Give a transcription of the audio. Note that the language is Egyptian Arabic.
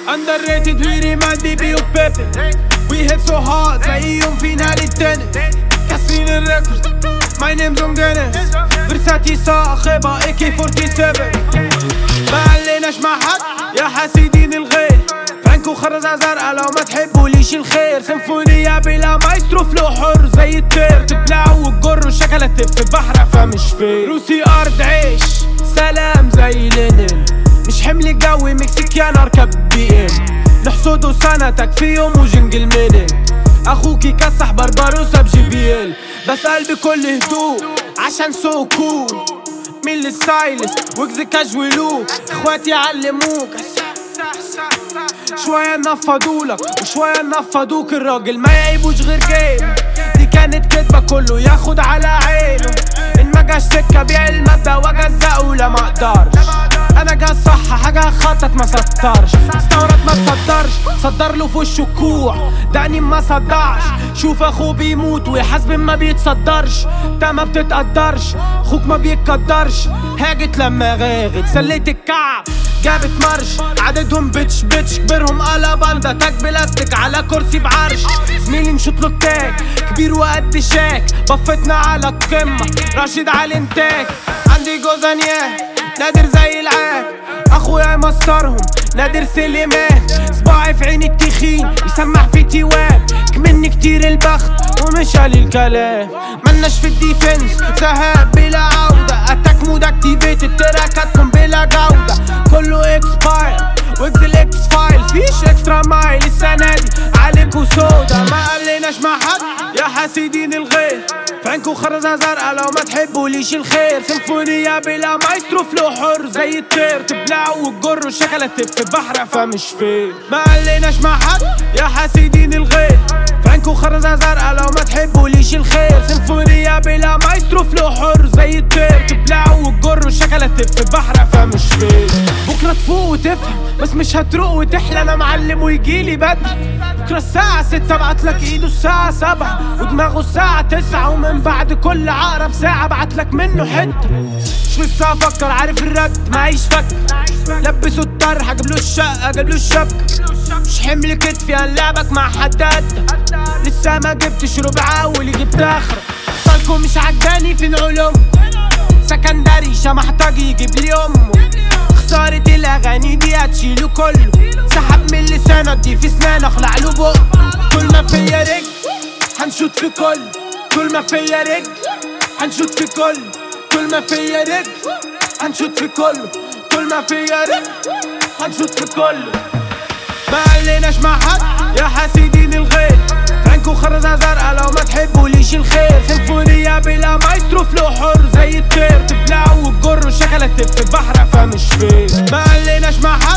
underrated ويري ماندي بي وبيبي We hit so hard زيهم في نادي التنس كاسرين الريكورد My name's on Guinness فرساتي صاخبة AK 47 ما عليناش مع حد يا حاسدين الغير فرانكو خرزة زرقا لو ما تحبوليش الخير سيمفونية بلا مايسترو فلو حر زي الطير تبلعوا وتجروا شكلة تف البحر فمش فير روسي أرض عيش سلام زي لينين مش حمل جوي مكسيكيان اركب بي ام نحصدوا سنتك في يوم وجنجل منك اخوكي كسح بربروسة بجي بي ال بسأل بكل هدوء عشان سو كول مين الستايلس وجز كاجولو اخواتي علموك شوية نفضولك وشوية نفضوك الراجل ما يعيبوش غير جيم دي كانت كدبة كله ياخد على عينه ان ما جاش سكة بيع المادة واجزقه لا ما اقدرش انا جا صح حاجة خطط ما سطرش استورد ما تصدرش صدر له في وشه كوع دقني ما صدعش شوف اخوه بيموت ويحاسب ما بيتصدرش ده ما بتتقدرش اخوك ما بيتقدرش هاجت لما غاغت سليت الكعب جابت مرش عددهم بتش بتش كبرهم قلب باندا تاج بلاستيك على كرسي بعرش زميلي نشوط له التاج كبير وقد شاك بفتنا على القمة راشد على الانتاج عندي جوزانياه نادر زي العاد اخويا مسطرهم نادر سليمان صباعي في عين التخين يسمع في تيوان كمني كتير البخت ومش قال الكلام ملناش في الديفنس ذهاب بلا عودة اتاك مود اكتيفيتد تراكاتكم بلا جودة كله اكسباير ويجز الاكس فايل فيش اكسترا مايل السنة دي عليكوا سودا ما قلناش مع حد يا حاسدين الغير في عينكوا خرزة زرقا لو ما تحبوليش الخير سيمفونية بلا مايسترو فلو حر زي الطير تبلعوا وتجروا شكلة تف البحر فمش فير ما قلناش مع حد يا حاسدين الغير في عينكوا خرزة زرقا لو ما تحبوليش الخير سيمفونية بلا مايسترو فلو حر زي الطير تبلعوا وتجروا شكلة تف البحر فمش فير بكرة تفوق وتفهم بس مش هتروق وتحلى انا معلم ويجيلي بدري بكرة الساعة ستة ابعتلك ايده الساعة سبعة ودماغه الساعة تسعة ومن بعد كل عقرب ساعة ابعتلك منه حتة مش لسه افكر عارف الرد معيش فك لبسوا الطرحة جبلوا الشقة جبلوا الشبكة مش حمل كتفي هنلعبك مع حد قدك لسه ما جبتش ربع اول جبت اخرك صالكوا مش عجباني فين علوم سكندري محتاج يجيب لي امه خسارة الاغاني دي هتشيله كله سحب من لسانه دي في سنان اخلع له بق طول ما فيا رجل هنشوط في كل طول ما فيا رجل هنشوط في كل طول ما فيا رجل هنشوط في كل طول ما فيا رجل هنشوط في كل ما عليناش مع حد يا حاسدين الغير فرانكو خرزة زرقا لو ما تحبوليش الخير سيمفونية بلا مايسترو فلو حر زي الطير تبلعوا وتجروا شكلة تف البحر فمش فير ما عليناش مع حد